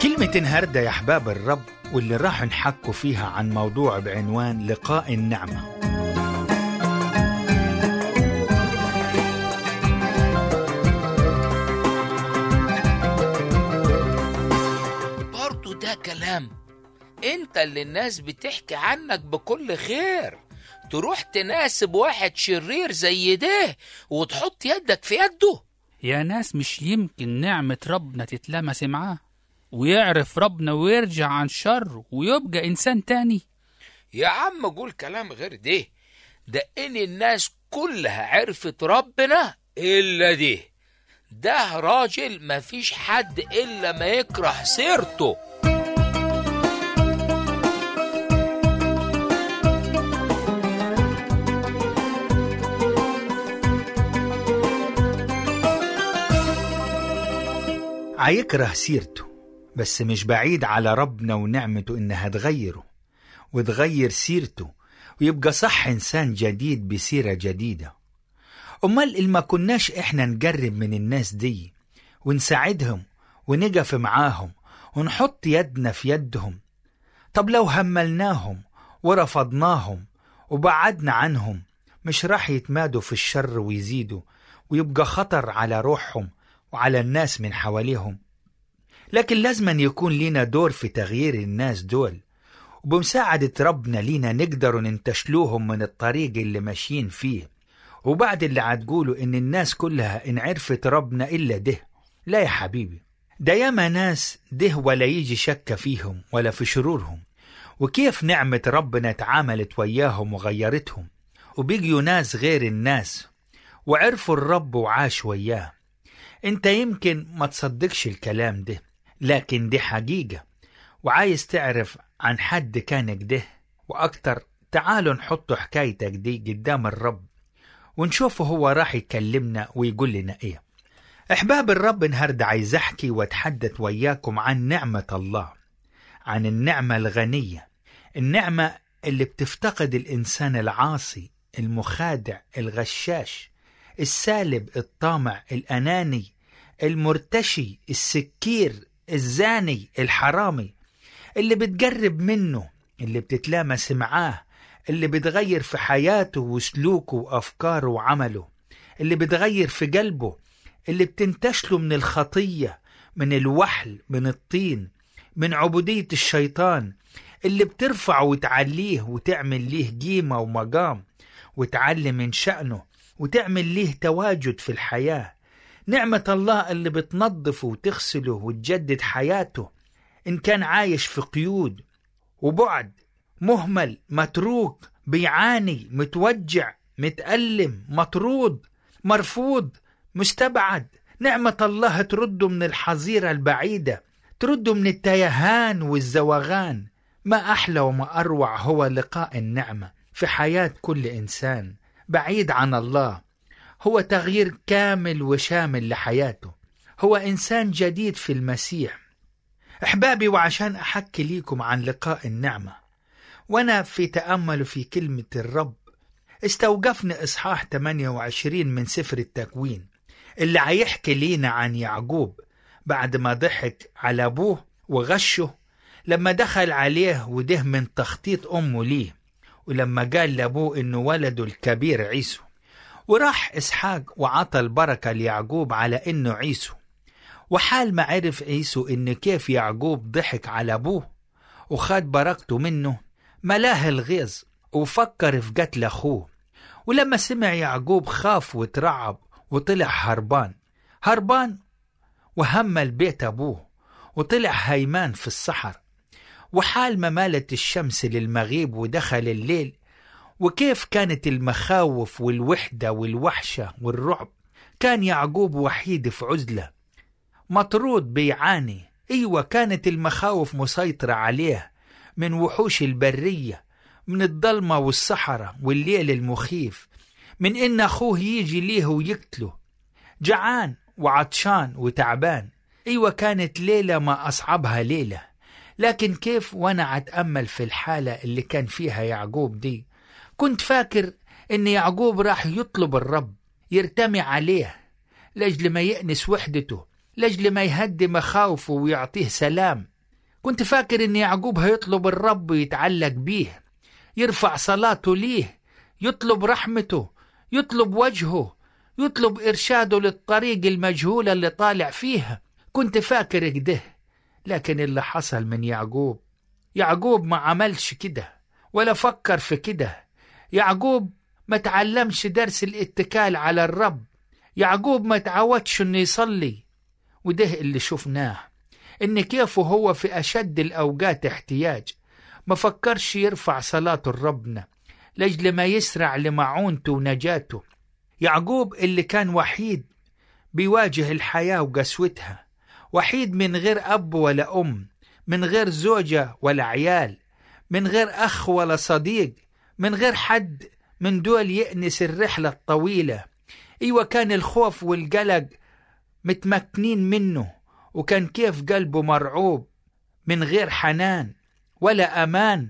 كلمة النهاردة يا أحباب الرب واللي راح نحكوا فيها عن موضوع بعنوان لقاء النعمة برضو ده كلام انت اللي الناس بتحكي عنك بكل خير تروح تناسب واحد شرير زي ده وتحط يدك في يده يا ناس مش يمكن نعمة ربنا تتلمس معاه ويعرف ربنا ويرجع عن شر ويبقى إنسان تاني يا عم قول كلام غير ده ده ان الناس كلها عرفت ربنا الا ده ده راجل مفيش حد الا ما يكره سيرته عيكره سيرته بس مش بعيد على ربنا ونعمته إنها تغيره وتغير سيرته ويبقى صح إنسان جديد بسيرة جديدة أمال إل ما كناش إحنا نجرب من الناس دي ونساعدهم ونقف معاهم ونحط يدنا في يدهم طب لو هملناهم ورفضناهم وبعدنا عنهم مش راح يتمادوا في الشر ويزيدوا ويبقى خطر على روحهم وعلى الناس من حواليهم لكن لازما يكون لينا دور في تغيير الناس دول وبمساعدة ربنا لينا نقدر ننتشلوهم من الطريق اللي ماشيين فيه وبعد اللي هتقولوا إن الناس كلها إن عرفت ربنا إلا ده لا يا حبيبي ده ياما ناس ده ولا يجي شك فيهم ولا في شرورهم وكيف نعمة ربنا اتعاملت وياهم وغيرتهم وبيجيوا ناس غير الناس وعرفوا الرب وعاش وياه انت يمكن ما تصدقش الكلام ده لكن دي حقيقة وعايز تعرف عن حد كان كده وأكتر تعالوا نحط حكايتك دي قدام الرب ونشوفه هو راح يكلمنا ويقول لنا ايه احباب الرب النهارده عايز احكي واتحدث وياكم عن نعمة الله عن النعمة الغنية النعمة اللي بتفتقد الإنسان العاصي المخادع الغشاش السالب الطامع الأناني المرتشي السكير الزاني الحرامي اللي بتقرب منه اللي بتتلامس معاه اللي بتغير في حياته وسلوكه وأفكاره وعمله اللي بتغير في قلبه اللي بتنتشله من الخطية من الوحل من الطين من عبودية الشيطان اللي بترفعه وتعليه وتعمل ليه قيمة ومقام وتعلي من شأنه وتعمل ليه تواجد في الحياة نعمة الله اللي بتنظفه وتغسله وتجدد حياته إن كان عايش في قيود وبعد مهمل متروك بيعاني متوجع متألم مطرود مرفوض مستبعد نعمة الله ترده من الحظيرة البعيدة ترده من التيهان والزوغان ما أحلى وما أروع هو لقاء النعمة في حياة كل إنسان بعيد عن الله هو تغيير كامل وشامل لحياته هو إنسان جديد في المسيح أحبابي وعشان أحكي ليكم عن لقاء النعمة وأنا في تأمل في كلمة الرب استوقفني إصحاح 28 من سفر التكوين اللي هيحكي لينا عن يعقوب بعد ما ضحك على أبوه وغشه لما دخل عليه وده من تخطيط أمه ليه ولما قال لأبوه إنه ولده الكبير عيسو وراح إسحاق وعطى البركة ليعقوب على إنه عيسو وحال ما عرف عيسو إن كيف يعقوب ضحك على أبوه وخد بركته منه ملاه الغيظ وفكر في قتل أخوه ولما سمع يعقوب خاف وترعب وطلع هربان هربان وهمل بيت أبوه وطلع هيمان في الصحر وحال ما مالت الشمس للمغيب ودخل الليل وكيف كانت المخاوف والوحدة والوحشة والرعب كان يعقوب وحيد في عزلة مطرود بيعاني أيوة كانت المخاوف مسيطرة عليه من وحوش البرية من الضلمة والصحراء والليل المخيف من إن أخوه يجي ليه ويقتله جعان وعطشان وتعبان أيوة كانت ليلة ما أصعبها ليلة لكن كيف وأنا أتأمل في الحالة اللي كان فيها يعقوب دي كنت فاكر إن يعقوب راح يطلب الرب يرتمي عليه لأجل ما يأنس وحدته لأجل ما يهدي مخاوفه ويعطيه سلام كنت فاكر إن يعقوب هيطلب الرب ويتعلق بيه يرفع صلاته ليه يطلب رحمته يطلب وجهه يطلب إرشاده للطريق المجهولة اللي طالع فيها كنت فاكر كده لكن اللي حصل من يعقوب يعقوب ما عملش كده ولا فكر في كده يعقوب ما تعلمش درس الاتكال على الرب يعقوب ما تعودش انه يصلي وده اللي شفناه ان كيف هو في اشد الاوقات احتياج ما فكرش يرفع صلاته لربنا لاجل ما يسرع لمعونته ونجاته يعقوب اللي كان وحيد بيواجه الحياة وقسوتها وحيد من غير أب ولا أم من غير زوجة ولا عيال من غير أخ ولا صديق من غير حد من دول يأنس الرحلة الطويلة أيوة كان الخوف والقلق متمكنين منه وكان كيف قلبه مرعوب من غير حنان ولا أمان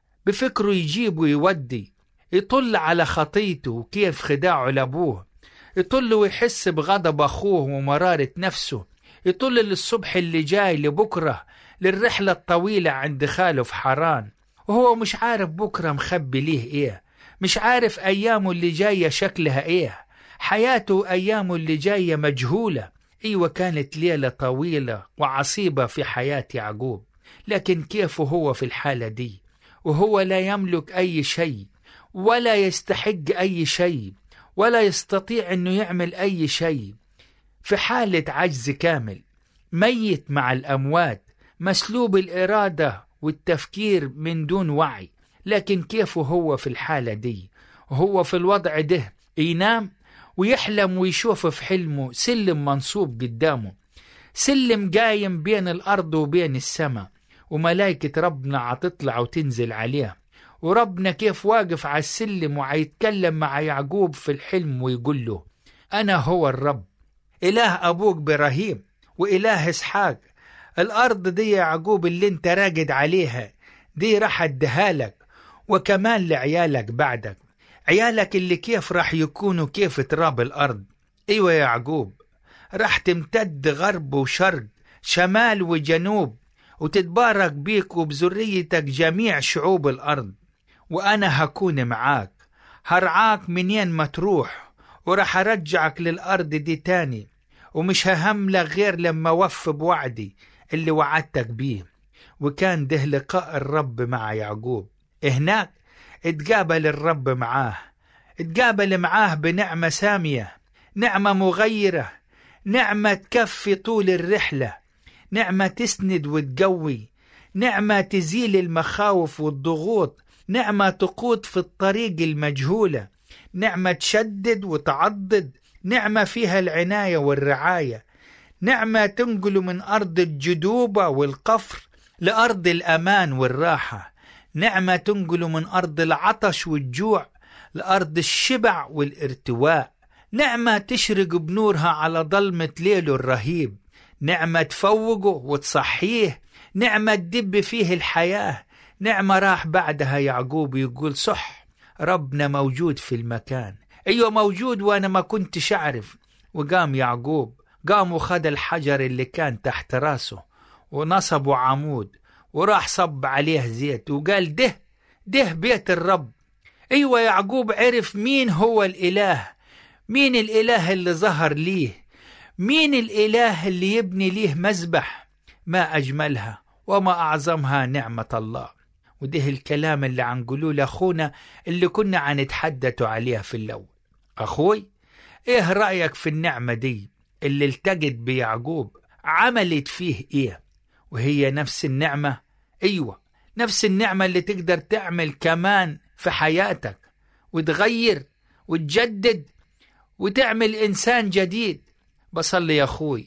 بفكره يجيب ويودي يطل على خطيته وكيف خداعه لأبوه يطل ويحس بغضب أخوه ومرارة نفسه يطل للصبح اللي جاي لبكرة للرحلة الطويلة عند خاله في حران وهو مش عارف بكرة مخبي ليه إيه مش عارف أيامه اللي جاية شكلها إيه حياته أيامه اللي جاية مجهولة أيوة كانت ليلة طويلة وعصيبة في حياة يعقوب لكن كيف هو في الحالة دي وهو لا يملك أي شيء ولا يستحق أي شيء ولا يستطيع أنه يعمل أي شيء في حالة عجز كامل ميت مع الأموات مسلوب الإرادة والتفكير من دون وعي لكن كيف هو في الحالة دي وهو في الوضع ده ينام ويحلم ويشوف في حلمه سلم منصوب قدامه سلم قايم بين الأرض وبين السماء وملائكة ربنا عتطلع وتنزل عليه وربنا كيف واقف على السلم وعيتكلم مع يعقوب في الحلم ويقول له أنا هو الرب إله أبوك إبراهيم وإله إسحاق الأرض دي يا يعقوب اللي انت راقد عليها دي راح اديها لك وكمان لعيالك بعدك عيالك اللي كيف راح يكونوا كيف تراب الأرض أيوة يا يعقوب راح تمتد غرب وشرق شمال وجنوب وتتبارك بيك وبذريتك جميع شعوب الأرض وأنا هكون معاك هرعاك منين ما تروح وراح أرجعك للأرض دي تاني ومش ههملك غير لما وف بوعدي اللي وعدتك بيه وكان ده لقاء الرب مع يعقوب هناك اتقابل الرب معاه اتقابل معاه بنعمة سامية نعمة مغيرة نعمة تكفي طول الرحلة نعمة تسند وتقوي نعمة تزيل المخاوف والضغوط نعمة تقود في الطريق المجهولة نعمة تشدد وتعضد نعمة فيها العناية والرعاية نعمة تنقل من أرض الجدوبة والقفر لأرض الأمان والراحة نعمة تنقل من أرض العطش والجوع لأرض الشبع والارتواء نعمة تشرق بنورها على ظلمة ليله الرهيب نعمة تفوقه وتصحيه نعمة تدب فيه الحياة نعمة راح بعدها يعقوب يقول صح ربنا موجود في المكان أيوة موجود وأنا ما كنتش أعرف وقام يعقوب قام وخد الحجر اللي كان تحت راسه ونصبه عمود وراح صب عليه زيت وقال ده ده بيت الرب أيوة يعقوب عرف مين هو الإله مين الإله اللي ظهر ليه مين الإله اللي يبني ليه مذبح ما أجملها وما أعظمها نعمة الله وده الكلام اللي عنقولوه لأخونا اللي كنا عنتحدثوا عليها في الأول أخوي إيه رأيك في النعمة دي اللي التقت بيعقوب عملت فيه إيه وهي نفس النعمة أيوة نفس النعمة اللي تقدر تعمل كمان في حياتك وتغير وتجدد وتعمل إنسان جديد بصلي يا أخوي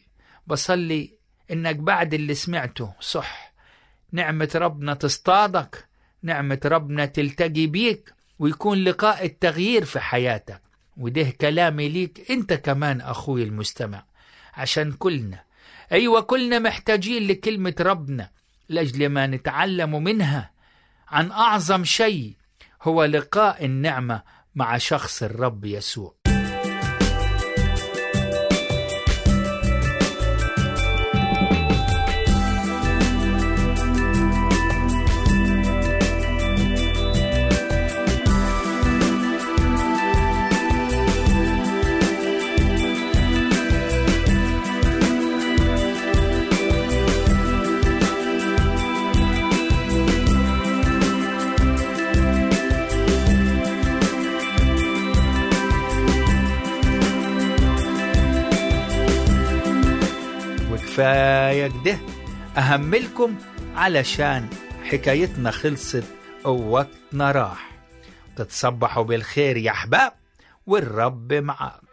بصلي إنك بعد اللي سمعته صح نعمة ربنا تصطادك نعمة ربنا تلتقي بيك ويكون لقاء التغيير في حياتك وده كلامي ليك انت كمان أخوي المستمع عشان كلنا أيوة كلنا محتاجين لكلمة ربنا لأجل ما نتعلم منها عن أعظم شيء هو لقاء النعمة مع شخص الرب يسوع وكفاية كده أهملكم علشان حكايتنا خلصت ووقتنا راح تتصبحوا بالخير يا أحباب والرب معاك